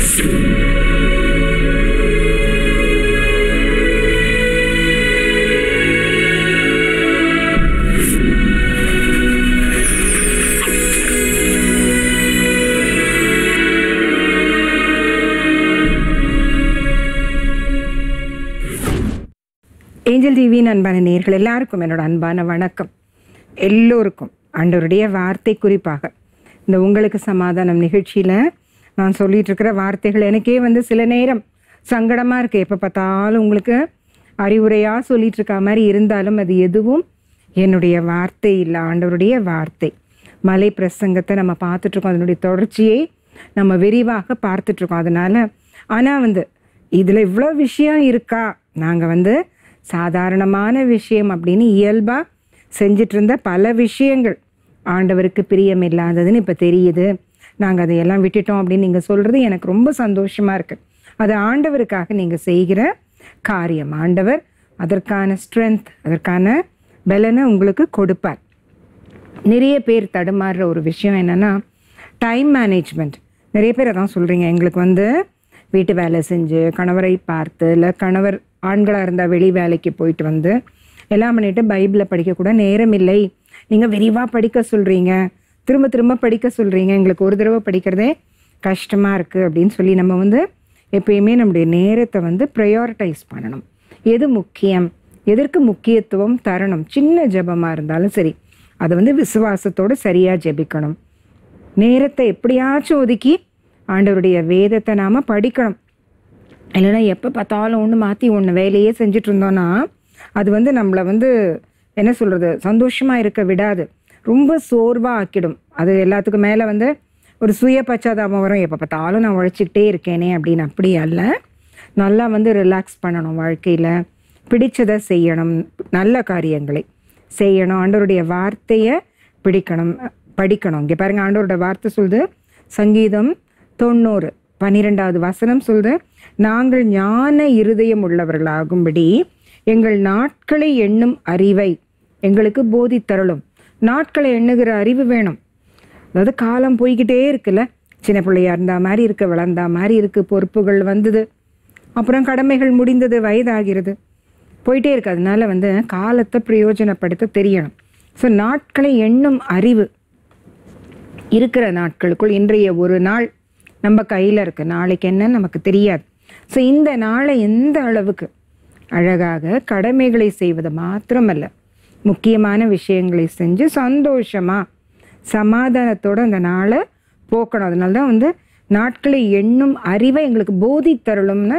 Angel டிவியின் அன்பான நேர்கள் எல்லாருக்கும் என்னோட அன்பான வணக்கம் எல்லோருக்கும் ஆண்டவருடைய வார்த்தை குறிப்பாக இந்த உங்களுக்கு சமாதானம் நிகழ்ச்சியில் நான் சொல்லிட்டு இருக்கிற வார்த்தைகள் எனக்கே வந்து சில நேரம் சங்கடமாக இருக்கு எப்போ பார்த்தாலும் உங்களுக்கு அறிவுரையாக சொல்லிட்டு இருக்க மாதிரி இருந்தாலும் அது எதுவும் என்னுடைய வார்த்தை இல்லை ஆண்டவருடைய வார்த்தை மலை பிரசங்கத்தை நம்ம பார்த்துட்ருக்கோம் அதனுடைய தொடர்ச்சியை நம்ம விரிவாக பார்த்துட்ருக்கோம் அதனால் ஆனால் வந்து இதில் இவ்வளோ விஷயம் இருக்கா நாங்கள் வந்து சாதாரணமான விஷயம் அப்படின்னு இயல்பாக செஞ்சிட்டு இருந்த பல விஷயங்கள் ஆண்டவருக்கு பிரியம் இல்லாததுன்னு இப்போ தெரியுது நாங்கள் அதையெல்லாம் விட்டுட்டோம் அப்படின்னு நீங்கள் சொல்கிறது எனக்கு ரொம்ப சந்தோஷமாக இருக்குது அது ஆண்டவருக்காக நீங்கள் செய்கிற காரியம் ஆண்டவர் அதற்கான ஸ்ட்ரென்த் அதற்கான பலனை உங்களுக்கு கொடுப்பார் நிறைய பேர் தடுமாறுற ஒரு விஷயம் என்னென்னா டைம் மேனேஜ்மெண்ட் நிறைய பேர் அதான் சொல்கிறீங்க எங்களுக்கு வந்து வீட்டு வேலை செஞ்சு கணவரை பார்த்து இல்லை கணவர் ஆண்களாக இருந்தால் வெளி வேலைக்கு போயிட்டு வந்து எல்லாம் பண்ணிட்டு பைபிளை படிக்கக்கூட நேரம் இல்லை நீங்கள் விரிவாக படிக்க சொல்கிறீங்க திரும்ப திரும்ப படிக்க சொல்கிறீங்க எங்களுக்கு ஒரு தடவை படிக்கிறதே கஷ்டமாக இருக்குது அப்படின்னு சொல்லி நம்ம வந்து எப்பயுமே நம்முடைய நேரத்தை வந்து ப்ரையாரிட்டைஸ் பண்ணணும் எது முக்கியம் எதற்கு முக்கியத்துவம் தரணும் சின்ன ஜெபமாக இருந்தாலும் சரி அதை வந்து விசுவாசத்தோடு சரியாக ஜெபிக்கணும் நேரத்தை எப்படியாச்சும் ஒதுக்கி ஆண்டவருடைய வேதத்தை நாம் படிக்கணும் இல்லைன்னா எப்போ பார்த்தாலும் ஒன்று மாற்றி ஒன்று வேலையே செஞ்சுட்டு இருந்தோன்னா அது வந்து நம்மளை வந்து என்ன சொல்கிறது சந்தோஷமாக இருக்க விடாது ரொம்ப சோர்வாக ஆக்கிடும் அது எல்லாத்துக்கும் மேலே வந்து ஒரு சுய பச்சாதாபம் வரும் எப்போ பார்த்தாலும் நான் உழைச்சிக்கிட்டே இருக்கேனே அப்படின்னு அப்படி அல்ல நல்லா வந்து ரிலாக்ஸ் பண்ணணும் வாழ்க்கையில் பிடிச்சதை செய்யணும் நல்ல காரியங்களை செய்யணும் ஆண்டவருடைய வார்த்தையை பிடிக்கணும் படிக்கணும் இங்கே பாருங்க ஆண்டவரோட வார்த்தை சொல்லுது சங்கீதம் தொண்ணூறு பன்னிரெண்டாவது வசனம் சொல்லுது நாங்கள் ஞான இருதயம் உள்ளவர்களாகும்படி எங்கள் நாட்களை எண்ணும் அறிவை எங்களுக்கு போதித்தருளும் நாட்களை எண்ணுகிற அறிவு வேணும் அதாவது காலம் போய்கிட்டே இருக்குல்ல சின்ன பிள்ளையா இருந்தா மாதிரி இருக்கு வளர்ந்தா மாதிரி இருக்கு பொறுப்புகள் வந்தது அப்புறம் கடமைகள் முடிந்தது வயதாகிறது போயிட்டே இருக்கு அதனால வந்து காலத்தை பிரயோஜனப்படுத்த தெரியணும் ஸோ நாட்களை எண்ணும் அறிவு இருக்கிற நாட்களுக்குள் இன்றைய ஒரு நாள் நம்ம கையில் இருக்கு நாளைக்கு என்னன்னு நமக்கு தெரியாது ஸோ இந்த நாளை எந்த அளவுக்கு அழகாக கடமைகளை செய்வது மாத்திரமல்ல முக்கியமான விஷயங்களை செஞ்சு சந்தோஷமா சமாதானத்தோட அந்த நாளை போக்கணும் அதனால தான் வந்து நாட்களை எண்ணும் அறிவை எங்களுக்கு போதித்தருளும்னு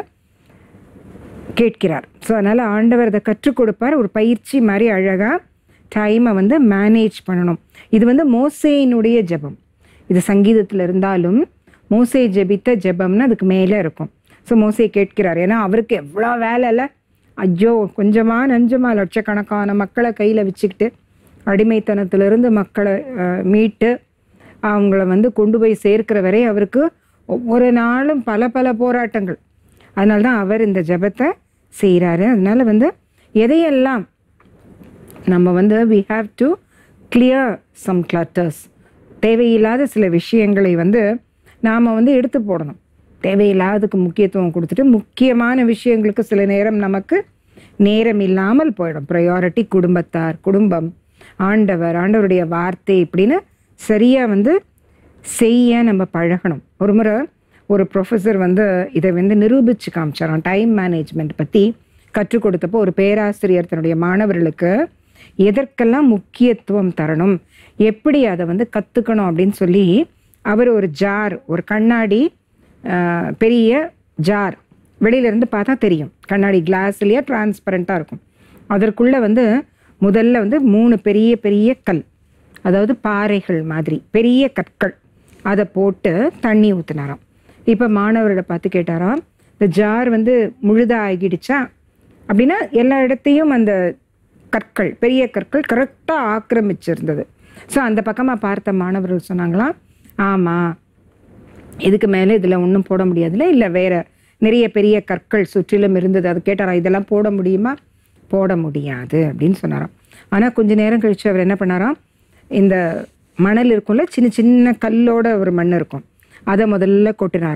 கேட்கிறார் ஸோ அதனால் ஆண்டவர் அதை கற்றுக் கொடுப்பார் ஒரு பயிற்சி மாதிரி அழகாக டைமை வந்து மேனேஜ் பண்ணணும் இது வந்து மோசேயினுடைய ஜெபம் இது சங்கீதத்தில் இருந்தாலும் மோசே ஜெபித்த ஜெபம்னு அதுக்கு மேலே இருக்கும் ஸோ மோசே கேட்கிறார் ஏன்னா அவருக்கு எவ்வளோ வேலை இல்லை ஐயோ கொஞ்சமா நஞ்சமா லட்சக்கணக்கான மக்களை கையில் வச்சுக்கிட்டு அடிமைத்தனத்திலிருந்து மக்களை அஹ், மீட்டு அவங்கள வந்து கொண்டு போய் சேர்க்கிற வரை அவருக்கு ஒவ்வொரு நாளும் பல பல போராட்டங்கள் அதனால தான் அவர் இந்த ஜெபத்தை செய்கிறாரு அதனால வந்து எதையெல்லாம் நம்ம வந்து we have to clear some clutters தேவையில்லாத சில விஷயங்களை வந்து நாம் வந்து எடுத்து போடணும் தேவையில்லாததுக்கு முக்கியத்துவம் கொடுத்துட்டு முக்கியமான விஷயங்களுக்கு சில நேரம் நமக்கு நேரம் இல்லாமல் போயிடும் ப்ரையாரிட்டி குடும்பத்தார் குடும்பம் ஆண்டவர் ஆண்டவருடைய வார்த்தை இப்படின்னு சரியாக வந்து செய்ய நம்ம பழகணும் ஒரு முறை ஒரு ப்ரொஃபஸர் வந்து இதை வந்து நிரூபித்து காமிச்சாராம் டைம் மேனேஜ்மெண்ட் பற்றி கற்றுக் கொடுத்தப்போ ஒரு பேராசிரியர் தன்னுடைய மாணவர்களுக்கு எதற்கெல்லாம் முக்கியத்துவம் தரணும் எப்படி அதை வந்து கற்றுக்கணும் அப்படின்னு சொல்லி அவர் ஒரு ஜார் ஒரு கண்ணாடி ஆஹ், பெரிய ஜார் வெளியிலேருந்து பார்த்தா தெரியும் கண்ணாடி கிளாஸ்லேயே டிரான்ஸ்பரண்ட்டாக இருக்கும் அதற்குள்ளே வந்து முதல்ல வந்து மூணு பெரிய பெரிய கல் அதாவது பாறைகள் மாதிரி பெரிய கற்கள் அதை போட்டு தண்ணி ஊற்றினாராம் இப்போ மாணவர்களை பார்த்து கேட்டாராம் இந்த ஜார் வந்து முழுதாக ஆகிடுச்சா அப்படின்னா எல்லா இடத்தையும் அந்த கற்கள் பெரிய கற்கள் கரெக்டாக ஆக்கிரமிச்சிருந்தது ஸோ அந்த பக்கமாக பார்த்த மாணவர்கள் சொன்னாங்களாம் ஆமாம் இதுக்கு மேலே இதில் ஒன்றும் போட முடியாதுல்ல இல்லை வேற நிறைய பெரிய கற்கள் சுற்றிலும் இருந்தது அது கேட்டாரா இதெல்லாம் போட முடியுமா போட முடியாது அப்படின்னு சொன்னாராம் ஆனால் கொஞ்ச நேரம் கழிச்சு அவர் என்ன பண்ணாராம் இந்த மணல் இருக்கும்ல சின்ன சின்ன கல்லோட ஒரு மண் இருக்கும் அதை முதல்ல கொட்டினாராம்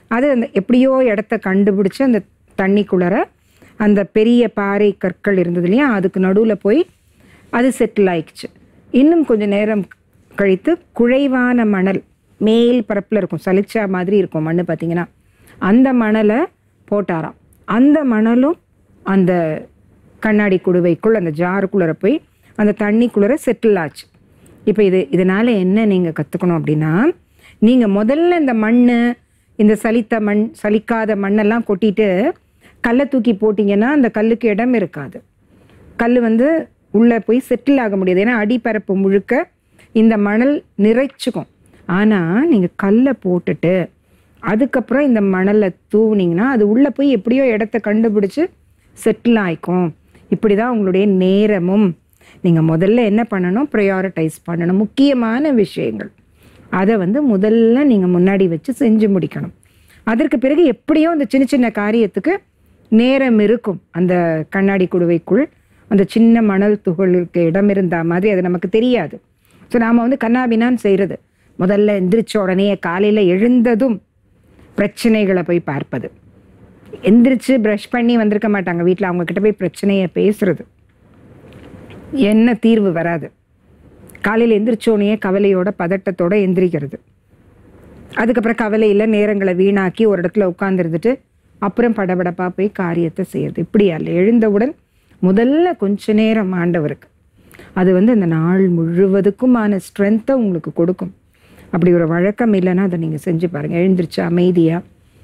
அது அந்த எப்படியோ இடத்த கண்டுபிடிச்சு அந்த தண்ணிக்குள்ளர அந்த பெரிய பாறை கற்கள் இருந்தது இல்லையா அதுக்கு நடுவில் போய் அது செட்டில் ஆயிடுச்சு இன்னும் கொஞ்சம் நேரம் கழித்து குழைவான மணல் மேல் பரப்பில் இருக்கும் சலிச்சா மாதிரி இருக்கும் மண் பார்த்தீங்கன்னா அந்த மணலை போட்டாராம் அந்த மணலும் அந்த கண்ணாடி குடுவைக்குள் அந்த ஜாருக்குள்ளே போய் அந்த தண்ணிக்குள்ளே செட்டில் ஆச்சு இப்போ இது இதனால் என்ன நீங்கள் கற்றுக்கணும் அப்படின்னா நீங்கள் முதல்ல இந்த மண் இந்த சலித்த மண் சலிக்காத மண்ணெல்லாம் கொட்டிட்டு கல்லை தூக்கி போட்டிங்கன்னா அந்த கல்லுக்கு இடம் இருக்காது கல் வந்து உள்ளே போய் செட்டில் ஆக முடியாது ஏன்னா அடிப்பரப்பு முழுக்க இந்த மணல் நிறைச்சிக்கும் ஆனால் நீங்கள் கல்லை போட்டுட்டு அதுக்கப்புறம் இந்த மணலை தூவுனீங்கன்னா அது உள்ளே போய் எப்படியோ இடத்த கண்டுபிடிச்சு செட்டில் ஆயிக்கும் இப்படி தான் உங்களுடைய நேரமும் நீங்கள் முதல்ல என்ன பண்ணணும் ப்ரையாரிட்டைஸ் பண்ணணும் முக்கியமான விஷயங்கள் அதை வந்து முதல்ல நீங்கள் முன்னாடி வச்சு செஞ்சு முடிக்கணும் அதற்கு பிறகு எப்படியோ அந்த சின்ன சின்ன காரியத்துக்கு நேரம் இருக்கும் அந்த கண்ணாடி குடுவைக்குள் அந்த சின்ன மணல் துகளுக்கு இடம் இருந்த மாதிரி அது நமக்கு தெரியாது ஸோ நாம் வந்து கண்ணாபினான்னு செய்கிறது முதல்ல எந்திரிச்ச உடனே காலையில் எழுந்ததும் பிரச்சனைகளை போய் பார்ப்பது எந்திரிச்சு ப்ரஷ் பண்ணி வந்திருக்க மாட்டாங்க வீட்டில் அவங்கக்கிட்ட போய் பிரச்சனையை பேசுறது என்ன தீர்வு வராது காலையில் எந்திரிச்சோடனே கவலையோட பதட்டத்தோட எந்திரிக்கிறது அதுக்கப்புறம் கவலையில் நேரங்களை வீணாக்கி ஒரு இடத்துல உட்காந்துருந்துட்டு அப்புறம் படபடப்பாக போய் காரியத்தை செய்யறது இப்படியா இல்லை எழுந்தவுடன் முதல்ல கொஞ்ச நேரம் ஆண்டவருக்கு அது வந்து அந்த நாள் முழுவதுக்குமான ஸ்ட்ரென்த்தை உங்களுக்கு கொடுக்கும் அப்படி ஒரு வழக்கம் இல்லைன்னா அதை நீங்கள் செஞ்சு பாருங்கள் எழுந்திரிச்சு அமைதியாக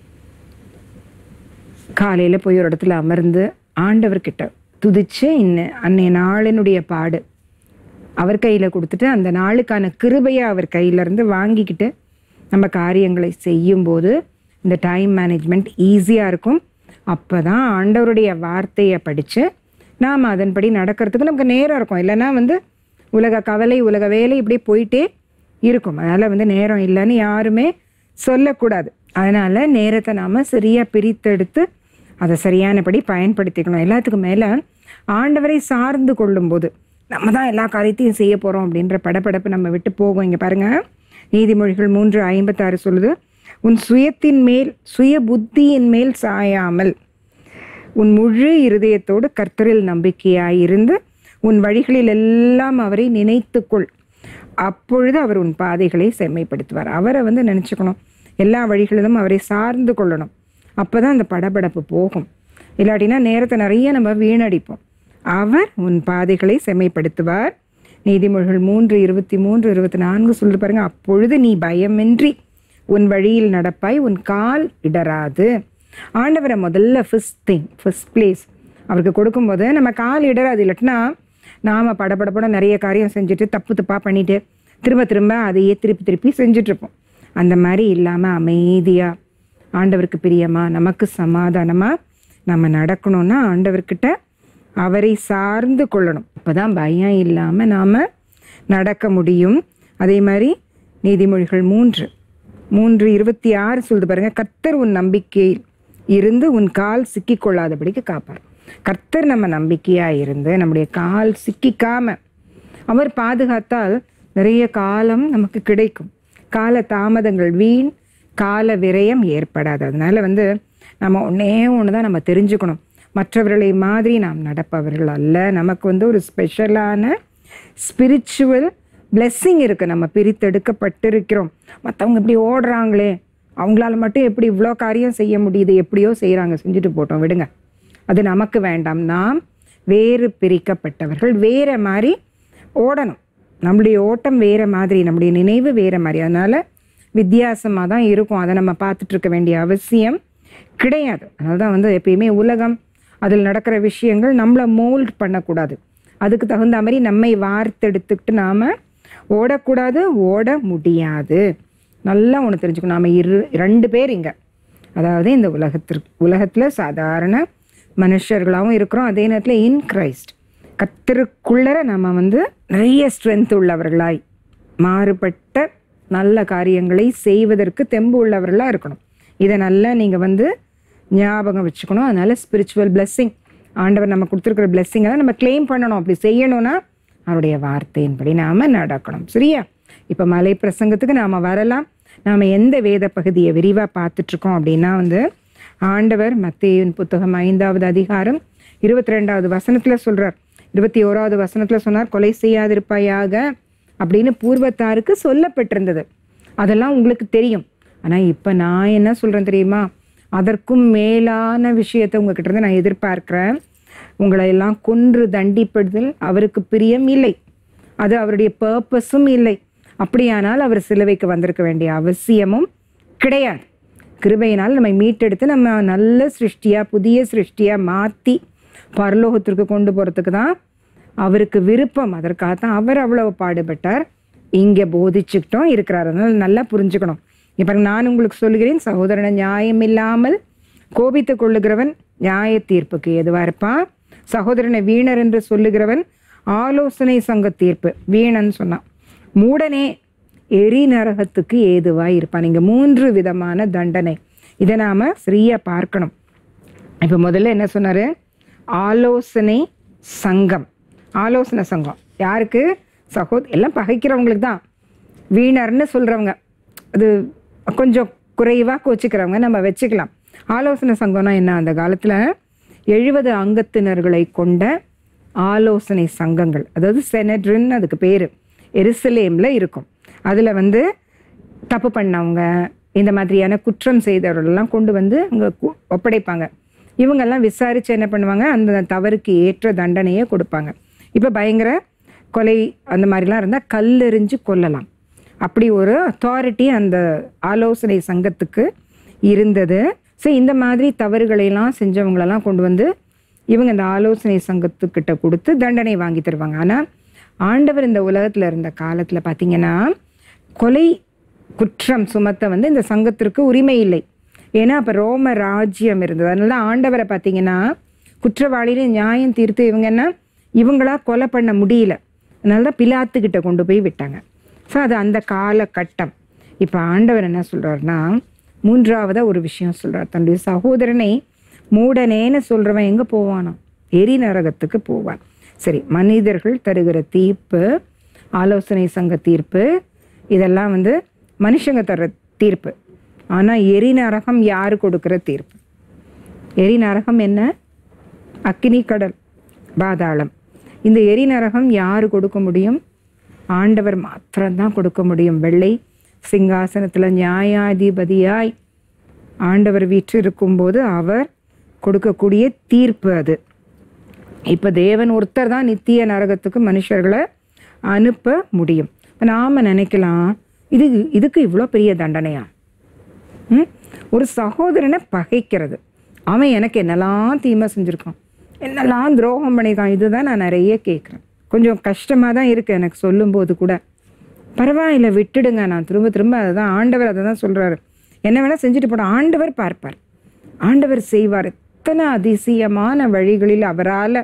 காலையில் போய் ஒரு இடத்துல அமர்ந்து ஆண்டவர்கிட்ட துதிச்சு இன்ன அன்னைய நாளினுடைய பாடு அவர் கையில் கொடுத்துட்டு அந்த நாளுக்கான கிருபையை அவர் கையிலேருந்து வாங்கிக்கிட்டு நம்ம காரியங்களை செய்யும்போது இந்த டைம் மேனேஜ்மெண்ட் ஈஸியாக இருக்கும் அப்போ தான் ஆண்டவருடைய வார்த்தையை படித்து நாம் அதன்படி நடக்கிறதுக்கு நமக்கு நேரம் இருக்கும் இல்லைன்னா வந்து உலக கவலை உலக வேலை இப்படி போயிட்டே இருக்கும் அதனால் வந்து நேரம் இல்லைன்னு யாருமே சொல்லக்கூடாது அதனால் நேரத்தை நாம் சரியாக பிரித்தெடுத்து அதை சரியானபடி பயன்படுத்திக்கணும் எல்லாத்துக்கும் மேலே ஆண்டவரை சார்ந்து கொள்ளும்போது நம்ம தான் எல்லா காரியத்தையும் செய்ய போகிறோம் அப்படின்ற படப்படப்பு நம்ம விட்டு போகும் இங்கே பாருங்கள் நீதிமொழிகள் மூன்று ஐம்பத்தாறு சொல்லுது உன் சுயத்தின் மேல் சுய புத்தியின் மேல் சாயாமல் உன் முழு இருதயத்தோடு கர்த்தரில் நம்பிக்கையாய் இருந்து உன் வழிகளில் எல்லாம் அவரை நினைத்துக்கொள் அப்பொழுது அவர் உன் பாதைகளை செம்மைப்படுத்துவார் அவரை வந்து நினச்சிக்கணும் எல்லா வழிகளிலும் அவரை சார்ந்து கொள்ளணும் அப்போ தான் அந்த படபடப்பு போகும் இல்லாட்டினா நேரத்தை நிறைய நம்ம வீணடிப்போம் அவர் உன் பாதைகளை செம்மைப்படுத்துவார் நீதிமொழிகள் மூன்று இருபத்தி மூன்று இருபத்தி நான்கு சொல்லி பாருங்க அப்பொழுது நீ பயமின்றி உன் வழியில் நடப்பாய் உன் கால் இடராது ஆண்டவரை முதல்ல ஃபர்ஸ்ட் திங் ஃபர்ஸ்ட் பிளேஸ் அவருக்கு கொடுக்கும்போது நம்ம கால் இடராது இல்லாட்டினா நாம் படபடப்பட நிறைய காரியம் செஞ்சுட்டு தப்பு தப்பாக பண்ணிட்டு திரும்ப திரும்ப அதையே திருப்பி திருப்பி செஞ்சிட்ருப்போம் அந்த மாதிரி இல்லாமல் அமைதியாக ஆண்டவருக்கு பிரியமாக நமக்கு சமாதானமாக நம்ம நடக்கணும்னா ஆண்டவர்கிட்ட அவரை சார்ந்து கொள்ளணும் அப்போ தான் பயம் இல்லாமல் நாம் நடக்க முடியும் அதே மாதிரி நீதிமொழிகள் மூன்று மூன்று இருபத்தி ஆறு சொல்லுது பாருங்க கர்த்தர் உன் நம்பிக்கையில் இருந்து உன் கால் சிக்கிக்கொள்ளாதபடிக்கு காப்பார் கர்த்தர் நம்ம நம்பிக்கையாக இருந்து நம்முடைய கால் சிக்கிக்காம அவர் பாதுகாத்தால் நிறைய காலம் நமக்கு கிடைக்கும் கால தாமதங்கள் வீண் கால விரயம் ஏற்படாது அதனால வந்து நம்ம ஒன்றே ஒன்று தான் நம்ம தெரிஞ்சுக்கணும் மற்றவர்களை மாதிரி நாம் நடப்பவர்கள் அல்ல நமக்கு வந்து ஒரு ஸ்பெஷலான ஸ்பிரிச்சுவல் blessing இருக்குது நம்ம பிரித்தெடுக்கப்பட்டிருக்கிறோம் மற்றவங்க இப்படி ஓடுறாங்களே அவங்களால மட்டும் எப்படி இவ்வளோ காரியம் செய்ய முடியுது எப்படியோ செய்கிறாங்க செஞ்சுட்டு போட்டோம் விடுங்க அது நமக்கு வேண்டாம் நாம் வேறு பிரிக்கப்பட்டவர்கள் வேற மாதிரி ஓடணும் நம்முடைய ஓட்டம் வேற மாதிரி நம்முடைய நினைவு வேற மாதிரி அதனால வித்தியாசமாக தான் இருக்கும் அதை நம்ம பார்த்துட்டு இருக்க வேண்டிய அவசியம் கிடையாது அதனால தான் வந்து எப்பயுமே உலகம் அதில் நடக்கிற விஷயங்கள் நம்மளை மோல்ட் பண்ணக்கூடாது அதுக்கு தகுந்த மாதிரி நம்மை வார்த்தெடுத்துக்கிட்டு நாம் ஓடக்கூடாது ஓட முடியாது நல்லா ஒன்று தெரிஞ்சுக்கணும் நாம இரு ரெண்டு பேர் இங்கே அதாவது இந்த உலகத்திற்கு உலகத்தில் சாதாரண மனுஷர்களாகவும் இருக்கிறோம் அதே நேரத்தில் இன் கிரைஸ்ட் கத்திற்குள்ளர நம்ம வந்து நிறைய ஸ்ட்ரென்த் உள்ளவர்களாய் மாறுபட்ட நல்ல காரியங்களை செய்வதற்கு தெம்பு உள்ளவர்களாக இருக்கணும் இதை நல்லா நீங்கள் வந்து ஞாபகம் வச்சுக்கணும் அதனால ஸ்பிரிச்சுவல் blessing ஆண்டவர் நம்ம கொடுத்துருக்கிற blessing எல்லாம் நம்ம கிளைம் பண்ணணும் அப்படி செய்யணும்னா அவருடைய வார்த்தையின்படி நாம் நடக்கணும் சரியா இப்போ மலை பிரசங்கத்துக்கு நாம் வரலாம் நாம் எந்த வேத பகுதியை விரிவாக பார்த்துட்ருக்கோம் அப்படின்னா வந்து ஆண்டவர் மத்தேயின் புத்தகம் ஐந்தாவது அதிகாரம் இருபத்தி ரெண்டாவது வசனத்தில் சொல்கிறார் இருபத்தி ஓராவது வசனத்தில் சொன்னார் கொலை செய்யாதிருப்பாயாக அப்படின்னு பூர்வத்தாருக்கு சொல்லப்பட்டிருந்தது அதெல்லாம் உங்களுக்கு தெரியும் ஆனால் இப்போ நான் என்ன சொல்கிறேன் தெரியுமா அதற்கும் மேலான விஷயத்தை உங்ககிட்ட இருந்து நான் எதிர்பார்க்கிறேன் உங்களை எல்லாம் கொன்று தண்டிப்படுதல் அவருக்கு பிரியம் இல்லை அது அவருடைய பர்பஸும் இல்லை அப்படியானால் அவர் சிலுவைக்கு வந்திருக்க வேண்டிய அவசியமும் கிடையாது கிருபையினால் நம்மை மீட்டெடுத்து நம்ம நல்ல சிருஷ்டியாக புதிய சிருஷ்டியாக மாற்றி பரலோகத்திற்கு கொண்டு போகிறதுக்கு தான் அவருக்கு விருப்பம் அதற்காக தான் அவர் அவ்வளவு பாடுபட்டார் இங்கே போதிச்சுக்கிட்டோம் இருக்கிறார் அதனால நல்லா புரிஞ்சுக்கணும் இப்போ நான் உங்களுக்கு சொல்லுகிறேன் சகோதரனை நியாயம் இல்லாமல் கோபித்துக் கொள்ளுகிறவன் நியாய தீர்ப்புக்கு எதுவா இருப்பான் சகோதரனை வீணர் என்று சொல்லுகிறவன் ஆலோசனை சங்க தீர்ப்பு வீணன் சொன்னான் மூடனே எரி நரகத்துக்கு ஏதுவாய் இருப்பான் இங்க மூன்று விதமான தண்டனை இதை நாம சரியா பார்க்கணும் இப்போ முதல்ல என்ன சொன்னாரு ஆலோசனை சங்கம் ஆலோசனை சங்கம் யாருக்கு சகோ எல்லாம் பகைக்கிறவங்களுக்கு தான் வீணர்னு சொல்கிறவங்க அது கொஞ்சம் குறைவாக கோச்சிக்கிறவங்க நம்ம வச்சுக்கலாம் ஆலோசனை சங்கம்னா என்ன அந்த காலத்தில் எழுபது அங்கத்தினர்களை கொண்ட ஆலோசனை சங்கங்கள் அதாவது செனட்ரின் அதுக்கு பேர் எருசலேமில் இருக்கும் அதில் வந்து தப்பு பண்ணவங்க இந்த மாதிரியான குற்றம் செய்தவர்களெல்லாம் கொண்டு வந்து அங்கே ஒப்படைப்பாங்க இவங்கெல்லாம் விசாரித்து என்ன பண்ணுவாங்க அந்த தவறுக்கு ஏற்ற தண்டனையை கொடுப்பாங்க இப்போ பயங்கர கொலை அந்த மாதிரிலாம் இருந்தால் கல்லெறிஞ்சு கொல்லலாம் அப்படி ஒரு அத்தாரிட்டி அந்த ஆலோசனை சங்கத்துக்கு இருந்தது ஸோ இந்த மாதிரி தவறுகளையெல்லாம் செஞ்சவங்களெல்லாம் கொண்டு வந்து இவங்க இந்த ஆலோசனை சங்கத்துக்கிட்ட கொடுத்து தண்டனை வாங்கி தருவாங்க ஆனால் ஆண்டவர் இந்த உலகத்தில் இருந்த காலத்தில் பார்த்தீங்கன்னா கொலை குற்றம் சுமத்த வந்து இந்த சங்கத்திற்கு உரிமை இல்லை ஏன்னா அப்போ ரோம ராஜ்யம் இருந்தது அதனால ஆண்டவரை பார்த்தீங்கன்னா குற்றவாளின்னு நியாயம் தீர்த்து இவங்க என்ன இவங்களா கொலை பண்ண முடியல அதனால தான் பிலாத்துக்கிட்ட கொண்டு போய் விட்டாங்க ஸோ அது அந்த காலகட்டம் இப்போ ஆண்டவர் என்ன சொல்கிறாருன்னா மூன்றாவதாக ஒரு விஷயம் சொல்கிறார் தன்னுடைய சகோதரனை மூடனேன்னு சொல்கிறவன் எங்கே போவானா எரி நரகத்துக்கு போவான் சரி மனிதர்கள் தருகிற தீர்ப்பு ஆலோசனை சங்க தீர்ப்பு இதெல்லாம் வந்து மனுஷங்க தர்ற தீர்ப்பு ஆனால் எரி நரகம் யார் கொடுக்குற தீர்ப்பு எரி நரகம் என்ன அக்கினி கடல் பாதாளம் இந்த எரி நரகம் யார் கொடுக்க முடியும் ஆண்டவர் மாத்திரம்தான் கொடுக்க முடியும் வெள்ளை சிங்காசனத்தில் நியாயாதிபதியாய் ஆண்டவர் வீற்றிருக்கும்போது அவர் கொடுக்கக்கூடிய தீர்ப்பு அது இப்போ தேவன் ஒருத்தர் தான் நித்திய நரகத்துக்கு மனுஷர்களை அனுப்ப முடியும் இப்போ நாம் நினைக்கலாம் இது இதுக்கு இவ்வளோ பெரிய தண்டனையா ம்? ஒரு சகோதரனை பகைக்கிறது அவன் எனக்கு என்னெல்லாம் தீமை செஞ்சுருக்கான் என்னெல்லாம் துரோகம் பண்ணியிருக்கான் இதுதான் நான் நிறைய கேட்குறேன் கொஞ்சம் கஷ்டமாக தான் இருக்குது எனக்கு சொல்லும்போது கூட பரவாயில்ல விட்டுடுங்க நான் திரும்ப திரும்ப அதை தான் ஆண்டவர் அதை தான் சொல்கிறாரு என்ன வேணால் செஞ்சுட்டு போட ஆண்டவர் பார்ப்பார் ஆண்டவர் செய்வார் எத்தனை அதிசயமான வழிகளில் அவரால்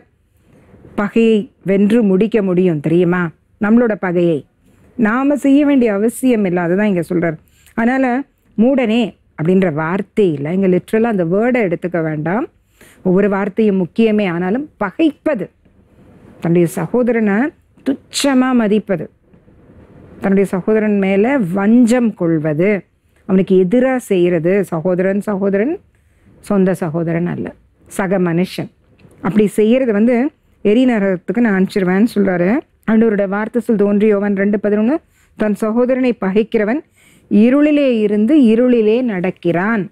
பகையை வென்று முடிக்க முடியும் தெரியுமா நம்மளோட பகையை நாம் செய்ய வேண்டிய அவசியம் இல்லை அதுதான் இங்கே சொல்கிறார் அதனால் மூடனே அப்படின்ற வார்த்தை இல்லை இங்கே லிட்ரலாக அந்த வேர்டை எடுத்துக்க வேண்டாம் ஒவ்வொரு வார்த்தையும் முக்கியமே ஆனாலும் பகைப்பது தன்னுடைய சகோதரனை துச்சமாக மதிப்பது தன்னுடைய சகோதரன் மேலே வஞ்சம் கொள்வது அவனுக்கு எதிராக செய்கிறது சகோதரன் சகோதரன் சொந்த சகோதரன் அல்ல சக மனுஷன் அப்படி செய்யறது வந்து எரி நரகத்துக்கு நான் அனுப்பிச்சிருவேன்னு சொல்கிறாரு ஆண்டவரோட வார்த்தை சொல் தோன்றியோவன் ரெண்டு பதினொன்று தன் சகோதரனை பகைக்கிறவன் இருளிலே இருந்து இருளிலே நடக்கிறான்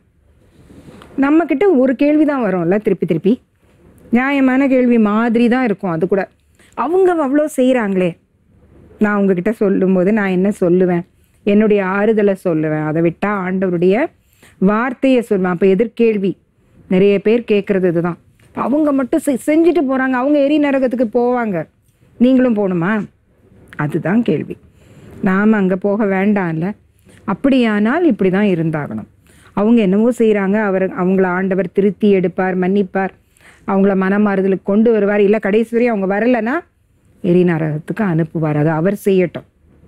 நம்ம கிட்ட ஒரு கேள்வி தான் வரும்ல திருப்பி திருப்பி நியாயமான கேள்வி மாதிரி தான் இருக்கும் அது கூட அவங்க அவ்வளோ செய்கிறாங்களே நான் உங்ககிட்ட சொல்லும்போது நான் என்ன சொல்லுவேன் என்னுடைய ஆறுதலை சொல்லுவேன் அதை விட்டா ஆண்டவருடைய வார்த்தையை சொல்லுவேன் அப்போ எதிர்கேள்வி நிறைய பேர் கேட்குறது இதுதான் அவங்க மட்டும் செ- செஞ்சுட்டு போகிறாங்க அவங்க எரி நரகத்துக்கு போவாங்க நீங்களும் போகணுமா அதுதான் கேள்வி நாம் அங்கே போக வேண்டாம்ல அப்படியானால் இப்படி தான் இருந்தாகணும் அவங்க என்னவோ செய்கிறாங்க அவர் அவங்கள ஆண்டவர் திருத்தி எடுப்பார் மன்னிப்பார் அவங்கள மனமாறுதலுக்கு கொண்டு வருவார் இல்லை கடைசி வரையும் அவங்க வரலைன்னா எரி நரகத்துக்கு அனுப்புவார் அது அவர் செய்யட்டும்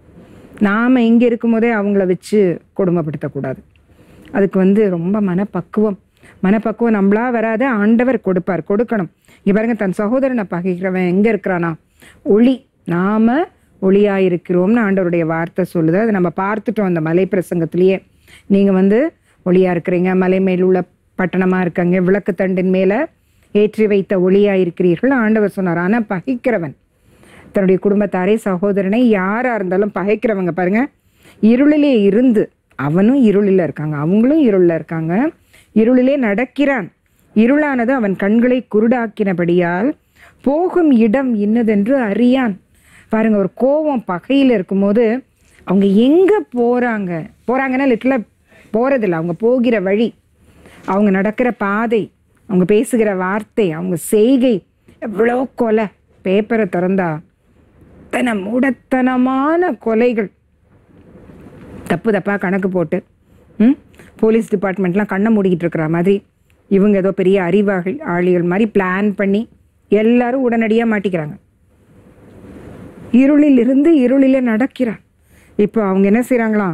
நாம் இங்கே இருக்கும்போதே அவங்கள வச்சு கொடுமைப்படுத்தக்கூடாது அதுக்கு வந்து ரொம்ப மனப்பக்குவம் மனப்பக்குவம் நம்மளா வராத ஆண்டவர் கொடுப்பார் கொடுக்கணும் இங்க பாருங்க தன் சகோதரனை பகைக்கிறவன் எங்கே இருக்கிறானா ஒளி நாம ஒளியாயிருக்கிறோம்னு ஆண்டவருடைய வார்த்தை சொல்லுது அதை நம்ம பார்த்துட்டோம் அந்த மலை பிரசங்கத்திலேயே நீங்கள் வந்து ஒளியாக இருக்கிறீங்க மலை மேல் உள்ள பட்டணமாக இருக்காங்க விளக்கு தண்டின் மேலே ஏற்றி வைத்த ஒளியாக இருக்கிறீர்கள் ஆண்டவர் சொன்னார் ஆனால் பகைக்கிறவன் தன்னுடைய குடும்பத்தாரே சகோதரனை யாராக இருந்தாலும் பகைக்கிறவங்க பாருங்க இருளிலே இருந்து அவனும் இருளில் இருக்காங்க அவங்களும் இருளில் இருக்காங்க இருளிலே நடக்கிறான் இருளானது அவன் கண்களை குருடாக்கினபடியால் போகும் இடம் இன்னதென்று அறியான் பாருங்க ஒரு கோபம் பகையில் இருக்கும்போது அவங்க எங்கே போகிறாங்க போகிறாங்கன்னா லிட்டில் போகிறதில்ல அவங்க போகிற வழி அவங்க நடக்கிற பாதை அவங்க பேசுகிற வார்த்தை அவங்க செய்கை எவ்வளோ கொலை பேப்பரை திறந்தா அத்தனை மூடத்தனமான கொலைகள் தப்பு தப்பாக கணக்கு போட்டு ம் போலீஸ் டிபார்ட்மெண்ட்லாம் கண்ணை மூடிக்கிட்டு இருக்கிற மாதிரி இவங்க ஏதோ பெரிய அறிவாளி ஆளிகள் மாதிரி பிளான் பண்ணி எல்லாரும் உடனடியாக மாட்டிக்கிறாங்க இருளில் இருந்து இருளில் நடக்கிறான் இப்போ அவங்க என்ன செய்கிறாங்களாம்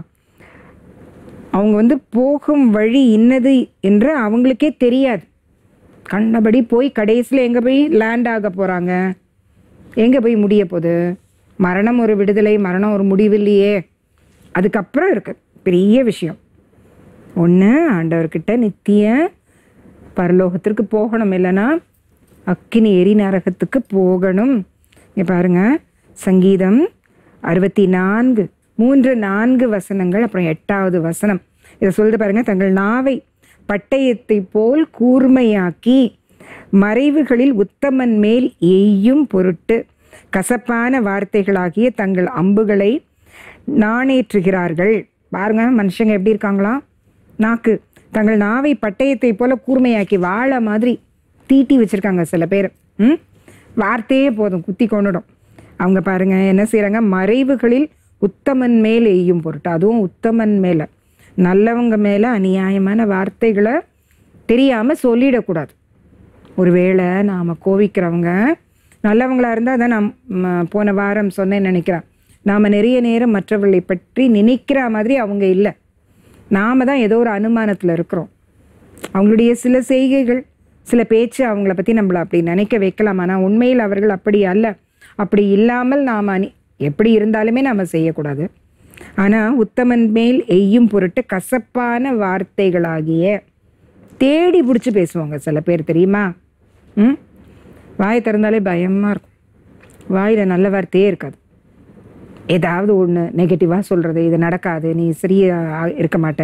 அவங்க வந்து போகும் வழி இன்னது என்று அவங்களுக்கே தெரியாது கண்டபடி போய் கடைசியில் எங்கே போய் லேண்ட் ஆக போகிறாங்க எங்கே போய் முடிய போகுது மரணம் ஒரு விடுதலை மரணம் ஒரு முடிவில்லையே அதுக்கப்புறம் இருக்கு பெரிய விஷயம் ஒன்று ஆண்டவர்கிட்ட நித்திய பரலோகத்திற்கு போகணும் இல்லைன்னா அக்கினி எரி நரகத்துக்கு போகணும் இங்கே பாருங்க சங்கீதம் அறுபத்தி நான்கு மூன்று நான்கு வசனங்கள் அப்புறம் எட்டாவது வசனம் இதை சொல்லிட்டு பாருங்க தங்கள் நாவை பட்டயத்தை போல் கூர்மையாக்கி மறைவுகளில் உத்தமன் மேல் எய்யும் பொருட்டு கசப்பான வார்த்தைகளாகிய தங்கள் அம்புகளை நாணேற்றுகிறார்கள் பாருங்க மனுஷங்க எப்படி இருக்காங்களாம் நாக்கு தங்கள் நாவை பட்டயத்தை போல கூர்மையாக்கி வாழை மாதிரி தீட்டி வச்சிருக்காங்க சில பேர் ம் வார்த்தையே போதும் குத்தி கொண்டுடும் அவங்க பாருங்க என்ன செய்றாங்க மறைவுகளில் உத்தமன் மேல் எய்யும் பொருட்டு அதுவும் உத்தமன் மேல நல்லவங்க மேல அநியாயமான வார்த்தைகளை தெரியாம சொல்லிடக்கூடாது ஒருவேளை நாம் கோவிக்கிறவங்க நல்லவங்களா இருந்தால் அதான் நான் ம, போன வாரம் சொன்னேன்னு நினைக்கிறேன் நாம் நிறைய நேரம் மற்றவர்களை பற்றி நினைக்கிற மாதிரி அவங்க இல்லை நாம தான் ஏதோ ஒரு அனுமானத்தில் இருக்கிறோம் அவங்களுடைய சில செய்கைகள் சில பேச்சு அவங்கள பற்றி நம்மளை அப்படி நினைக்க வைக்கலாம் ஆனால் உண்மையில் அவர்கள் அப்படி அல்ல அப்படி இல்லாமல் நாம் அனி எப்படி இருந்தாலுமே நாம் செய்யக்கூடாது ஆனால் உத்தமன் மேல் எய்யும் பொருட்டு கசப்பான வார்த்தைகளாகிய தேடி பிடிச்சி பேசுவாங்க சில பேர் தெரியுமா ம் வாயை திறந்தாலே பயமாக இருக்கும் வாயில் நல்ல வார்த்தையே இருக்காது ஏதாவது ஒன்று நெகட்டிவாக சொல்கிறது இது நடக்காது நீ சரியா இருக்க மாட்ட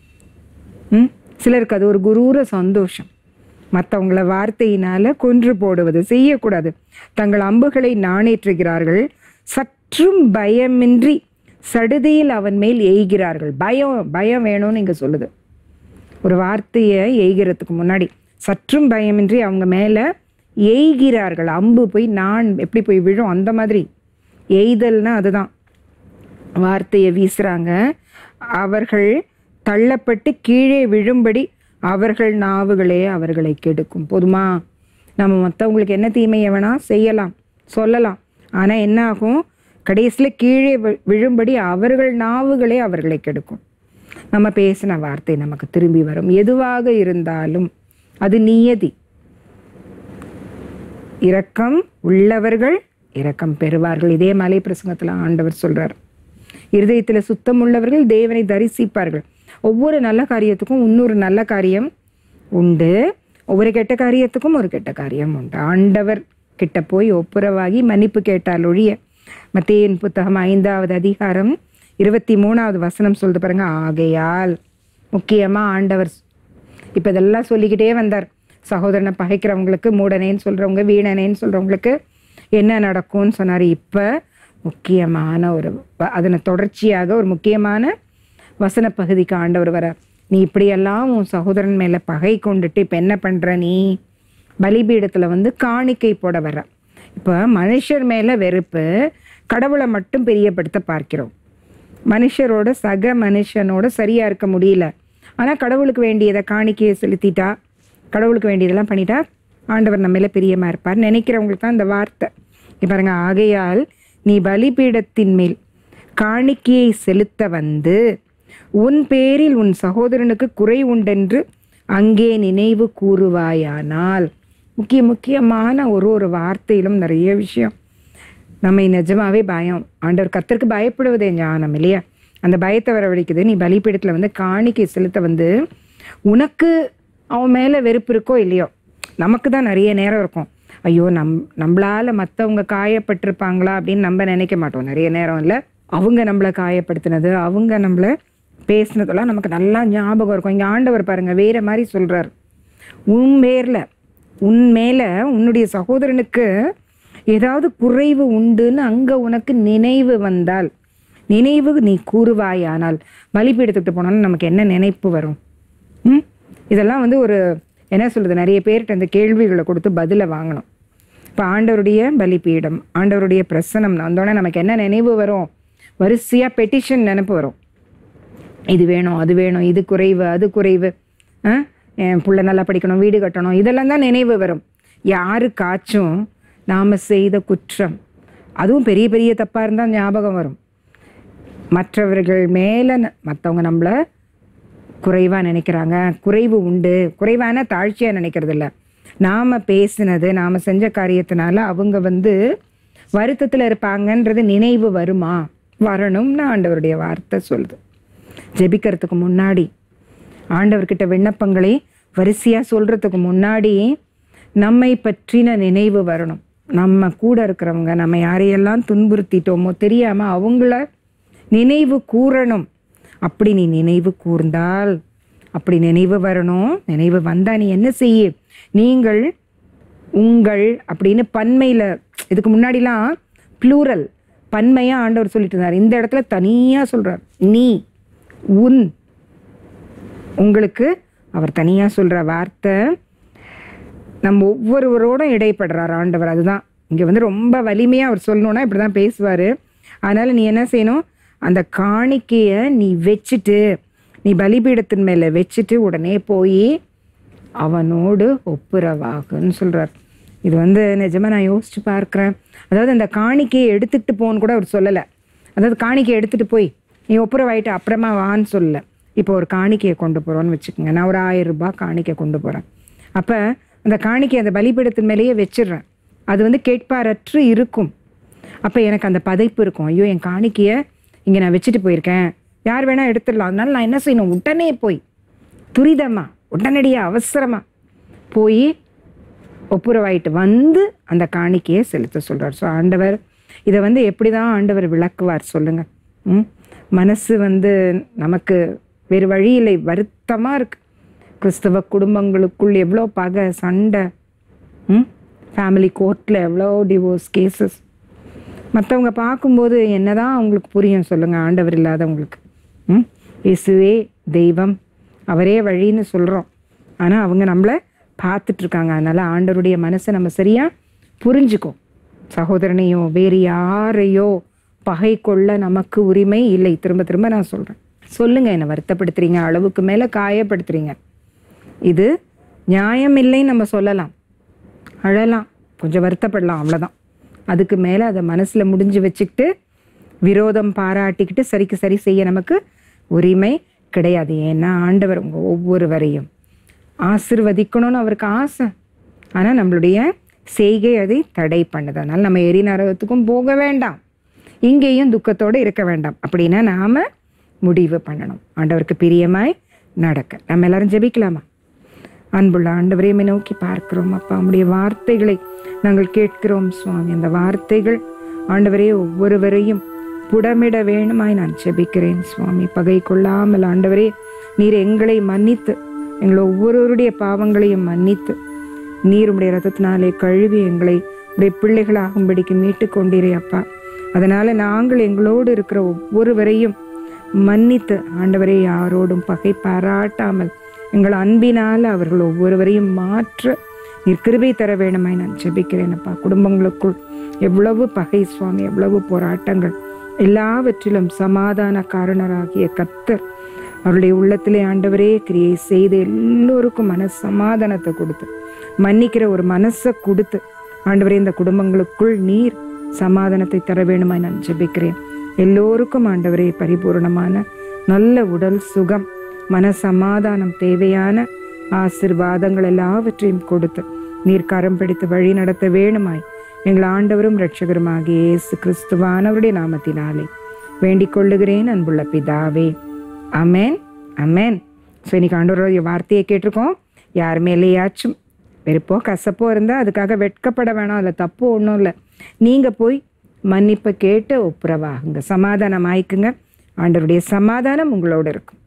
ம் சிலருக்கு அது ஒரு குரூர சந்தோஷம் மற்றவங்கள வார்த்தையினால கொன்று போடுவது செய்யக்கூடாது தங்கள் அம்புகளை நாணேற்றுகிறார்கள் சற்றும் பயமின்றி சடுதியில் அவன் மேல் எய்கிறார்கள் பயம் பயம் வேணும்னு இங்கே சொல்லுது ஒரு வார்த்தையை எய்கிறதுக்கு முன்னாடி சற்றும் பயமின்றி அவங்க மேலே எய்கிறார்கள் அம்பு போய் நான் எப்படி போய் விழும் அந்த மாதிரி எய்தல்னா அதுதான் வார்த்தையை வீசுகிறாங்க அவர்கள் தள்ளப்பட்டு கீழே விழும்படி அவர்கள் நாவுகளே அவர்களை கெடுக்கும் போதுமா நம்ம மற்றவங்களுக்கு என்ன தீமையை வேணா செய்யலாம் சொல்லலாம் ஆனால் என்ன ஆகும் கடைசியில் கீழே வி- விழும்படி அவர்கள் நாவுகளே அவர்களை கெடுக்கும் நம்ம பேசின வார்த்தை நமக்கு திரும்பி வரும் எதுவாக இருந்தாலும் அது நியதி இரக்கம் உள்ளவர்கள் இரக்கம் பெறுவார்கள் இதே மலை பிரசங்கத்தில் ஆண்டவர் சொல்றார் இருதயத்தில் சுத்தம் உள்ளவர்கள் தேவனை தரிசிப்பார்கள் ஒவ்வொரு நல்ல காரியத்துக்கும் இன்னொரு நல்ல காரியம் உண்டு ஒவ்வொரு கெட்ட காரியத்துக்கும் ஒரு கெட்ட காரியம் உண்டு ஆண்டவர் கிட்ட போய் ஒப்புரவாகி மன்னிப்பு கேட்டால் ஒழிய மத்தேயின் புத்தகம் ஐந்தாவது அதிகாரம் இருபத்தி மூணாவது வசனம் சொல்லுது பாருங்க ஆகையால் முக்கியமா ஆண்டவர் இப்போ இதெல்லாம் சொல்லிக்கிட்டே வந்தார் சகோதரனை பகைக்கிறவங்களுக்கு மூடனேன்னு சொல்கிறவங்க வீணனேன்னு சொல்கிறவங்களுக்கு என்ன நடக்கும்னு சொன்னார் இப்போ முக்கியமான ஒரு வ- அதனை தொடர்ச்சியாக ஒரு முக்கியமான வசன பகுதிக்கு ஆண்டவர் வரார் நீ இப்படியெல்லாம் உன் சகோதரன் மேலே பகை கொண்டுட்டு இப்போ என்ன பண்ணுற நீ பலிபீடத்தில் வந்து காணிக்கை போட வர இப்போ மனுஷர் மேலே வெறுப்பு கடவுளை மட்டும் பெரியப்படுத்த பார்க்கிறோம் மனுஷரோட சக மனுஷனோட சரியா இருக்க முடியல ஆனால் கடவுளுக்கு வேண்டியதை காணிக்கையை செலுத்திட்டா கடவுளுக்கு வேண்டியதெல்லாம் பண்ணிட்டா ஆண்டவர் நம்ம மேல பிரியமா இருப்பார் நினைக்கிறவங்களுக்கு தான் இந்த வார்த்தை இங்க பாருங்க ஆகையால் நீ பலிபீடத்தின் மேல் காணிக்கையை செலுத்த வந்து உன் பேரில் உன் சகோதரனுக்கு குறை உண்டென்று அங்கே நினைவு கூறுவாயானால் முக்கிய முக்கியமான ஒரு ஒரு வார்த்தையிலும் நிறைய விஷயம் நம்மை நிஜமாவே பயம் ஆண்டவர் கத்தருக்கு பயப்படுவதே ஞானம் இல்லையா அந்த பயத்தை வரவழைக்குது நீ பலிப்பீடத்தில் வந்து காணிக்கை செலுத்த வந்து உனக்கு அவன் மேலே வெறுப்பு இருக்கோ இல்லையோ நமக்கு தான் நிறைய நேரம் இருக்கும் ஐயோ நம் நம்மளால மற்றவங்க காயப்பட்டிருப்பாங்களா அப்படின்னு நம்ம நினைக்க மாட்டோம் நிறைய நேரம் இல்லை அவங்க நம்மளை காயப்படுத்தினது அவங்க நம்மளை பேசினதெல்லாம் நமக்கு நல்லா ஞாபகம் இருக்கும் இங்கே ஆண்டவர் பாருங்க வேற மாதிரி சொல்றார் உன் பேரில் உன் மேலே உன்னுடைய சகோதரனுக்கு ஏதாவது குறைவு உண்டுன்னு அங்கே உனக்கு நினைவு வந்தால் நினைவு நீ கூறுவாயானால் பலிபீடத்துக்கு போனோம்னா நமக்கு என்ன நினைப்பு வரும் ம் இதெல்லாம் வந்து ஒரு என்ன சொல்றது நிறைய பேர்கிட்ட இந்த கேள்விகளை கொடுத்து பதிலை வாங்கணும் இப்போ ஆண்டவருடைய பலிபீடம் ஆண்டவருடைய பிரசனம் வந்தோடனே நமக்கு என்ன நினைவு வரும் வரிசையாக பெட்டிஷன் நினைப்பு வரும் இது வேணும் அது வேணும் இது குறைவு அது குறைவு ஆ என் புள்ள நல்லா படிக்கணும் வீடு கட்டணும் இதெல்லாம் தான் நினைவு வரும் யாருக்காச்சும் நாம் செய்த குற்றம் அதுவும் பெரிய பெரிய தப்பாக இருந்தால் ஞாபகம் வரும் மற்றவர்கள் மேலே மற்றவங்க நம்மளை குறைவாக நினைக்கிறாங்க குறைவு உண்டு குறைவான தாழ்ச்சியாக நினைக்கிறது இல்லை நாம் பேசினது நாம் செஞ்ச காரியத்தினால அவங்க வந்து வருத்தத்தில் இருப்பாங்கன்றது நினைவு வருமா வரணும்னு ஆண்டவருடைய வார்த்தை சொல்லுது ஜெபிக்கிறதுக்கு முன்னாடி ஆண்டவர்கிட்ட விண்ணப்பங்களை வரிசையாக சொல்கிறதுக்கு முன்னாடி நம்மை பற்றின நினைவு வரணும் நம்ம கூட இருக்கிறவங்க நம்ம யாரையெல்லாம் துன்புறுத்திட்டோமோ தெரியாமல் அவங்கள நினைவு கூறணும் அப்படி நீ நினைவு கூர்ந்தால் அப்படி நினைவு வரணும் நினைவு வந்தா நீ என்ன செய்ய நீங்கள் உங்கள் அப்படின்னு பன்மையில் இதுக்கு முன்னாடிலாம் ப்ளூரல் பன்மையாக ஆண்டவர் சொல்லிட்டு இருந்தார் இந்த இடத்துல தனியாக சொல்றார் நீ உன் உங்களுக்கு அவர் தனியாக சொல்கிற வார்த்தை நம்ம ஒவ்வொருவரோடும் இடைப்படுறார் ஆண்டவர் அதுதான் இங்கே வந்து ரொம்ப வலிமையாக அவர் சொல்லணும்னா இப்படி தான் பேசுவார் அதனால் நீ என்ன செய்யணும் அந்த காணிக்கையை நீ வச்சுட்டு நீ பலிபீடத்தின் மேலே வச்சுட்டு உடனே போய் அவனோடு ஒப்புரவாகுன்னு சொல்கிறார் இது வந்து நிஜமாக நான் யோசிச்சு பார்க்குறேன் அதாவது அந்த காணிக்கையை எடுத்துக்கிட்டு போன்னு கூட அவர் சொல்லலை அதாவது காணிக்கையை எடுத்துகிட்டு போய் நீ ஒப்புரவாயிட்டு அப்புறமா வான்னு சொல்லலை இப்போ ஒரு காணிக்கையை கொண்டு போகிறோன்னு வச்சுக்கோங்க நான் ஒரு ஆயிரம் ரூபாய் காணிக்கை கொண்டு போகிறேன் அப்போ அந்த காணிக்கை அந்த பலிபீடத்தின் மேலேயே வச்சிடுறேன் அது வந்து கேட்பாரற்று இருக்கும் அப்போ எனக்கு அந்த பதைப்பு இருக்கும் ஐயோ என் காணிக்கையை இங்கே நான் வச்சுட்டு போயிருக்கேன் யார் வேணால் எடுத்துடலாம் அதனால நான் என்ன செய்யணும் உடனே போய் துரிதமா உடனடியாக அவசரமாக போய் ஒப்புரவாயிட்டு வந்து அந்த காணிக்கையை செலுத்த சொல்கிறார் ஸோ ஆண்டவர் இதை வந்து எப்படி தான் ஆண்டவர் விளக்குவார் சொல்லுங்க ம் மனசு வந்து நமக்கு வேறு வழி இல்லை வருத்தமாக இருக்கு கிறிஸ்தவ குடும்பங்களுக்குள் எவ்வளோ பகை சண்டை ம் ஃபேமிலி கோர்ட்டில் எவ்வளோ டிவோர்ஸ் கேசஸ் மற்றவங்க பார்க்கும்போது என்னதான் அவங்களுக்கு புரியும் சொல்லுங்கள் ஆண்டவர் இல்லாதவங்களுக்கு ம் இயேசுவே தெய்வம் அவரே வழின்னு சொல்கிறோம் ஆனால் அவங்க நம்மளை பார்த்துட்ருக்காங்க அதனால் ஆண்டவருடைய மனசை நம்ம சரியாக புரிஞ்சுக்கோ சகோதரனையோ வேறு யாரையோ பகை கொள்ள நமக்கு உரிமை இல்லை திரும்ப திரும்ப நான் சொல்கிறேன் சொல்லுங்கள் என்னை வருத்தப்படுத்துறீங்க அளவுக்கு மேலே காயப்படுத்துறீங்க இது நியாயம் இல்லைன்னு நம்ம சொல்லலாம் அழலாம் கொஞ்சம் வருத்தப்படலாம் அவ்வளோதான் அதுக்கு மேலே அதை மனசில் முடிஞ்சு வச்சுக்கிட்டு விரோதம் பாராட்டிக்கிட்டு சரிக்கு சரி செய்ய நமக்கு உரிமை கிடையாது ஏன்னா ஆண்டவர் உங்கள் ஒவ்வொருவரையும் ஆசிர்வதிக்கணும்னு அவருக்கு ஆசை ஆனால் நம்மளுடைய செய்கை அதை தடை பண்ணுது அதனால் நம்ம எரி நரகத்துக்கும் போக வேண்டாம் இங்கேயும் துக்கத்தோடு இருக்க வேண்டாம் அப்படின்னா நாம் முடிவு பண்ணணும் ஆண்டவருக்கு பிரியமாய் நடக்க நம்ம எல்லாரும் ஜெபிக்கலாமா அன்புள்ள ஆண்டவரையுமே நோக்கி பார்க்கிறோம் அப்பா உம்முடைய வார்த்தைகளை நாங்கள் கேட்கிறோம் சுவாமி அந்த வார்த்தைகள் ஆண்டவரே ஒவ்வொருவரையும் புடமிட வேணுமாய் நான் ஜெபிக்கிறேன் சுவாமி பகை கொள்ளாமல் ஆண்டவரே நீர் எங்களை மன்னித்து எங்களை ஒவ்வொருவருடைய பாவங்களையும் மன்னித்து நீர் உடைய ரத்தத்தினாலே கழுவி எங்களை உடைய பிள்ளைகளாகும்படிக்கு மீட்டு கொண்டீரே அப்பா அதனால நாங்கள் எங்களோடு இருக்கிற ஒவ்வொருவரையும் மன்னித்து ஆண்டவரே யாரோடும் பகை பாராட்டாமல் எங்கள் அன்பினால் அவர்கள் ஒவ்வொருவரையும் மாற்ற நீர் கிருபை தர வேணுமாய் நான் ஜெபிக்கிறேன் அப்பா குடும்பங்களுக்குள் எவ்வளவு பகை சுவாமி எவ்வளவு போராட்டங்கள் எல்லாவற்றிலும் சமாதான காரணராகிய கத்தர் அவருடைய உள்ளத்திலே ஆண்டவரே கிரியை செய்து எல்லோருக்கும் மன சமாதானத்தை கொடுத்து மன்னிக்கிற ஒரு மனசை கொடுத்து ஆண்டவரே இந்த குடும்பங்களுக்குள் நீர் சமாதானத்தை தர வேணுமாய் நான் ஜெபிக்கிறேன் எல்லோருக்கும் ஆண்டவரே பரிபூர்ணமான நல்ல உடல் சுகம் மன சமாதானம் தேவையான ஆசிர்வாதங்கள் எல்லாவற்றையும் கொடுத்து நீர் கரம் பிடித்து வழி நடத்த வேணுமாய் எங்கள் ஆண்டவரும் இரட்சகருமாகிய இயேசு கிறிஸ்துவானவருடைய நாமத்தினாலே வேண்டிக் கொள்ளுகிறேன் அன்புள்ள பிதாவே அமேன் அமேன் ஸோ இன்னைக்கு ஆண்டவருடைய வார்த்தையை கேட்டிருக்கோம் யார் மேலேயாச்சும் வெறுப்போ கசப்போ இருந்தால் அதுக்காக வெட்கப்பட வேணாம் அதில் தப்பு ஒன்றும் இல்லை நீங்கள் போய் மன்னிப்பை கேட்டு ஒப்புரவாகுங்க சமாதானம் ஆயிக்குங்க ஆண்டவருடைய சமாதானம் உங்களோட இருக்கும்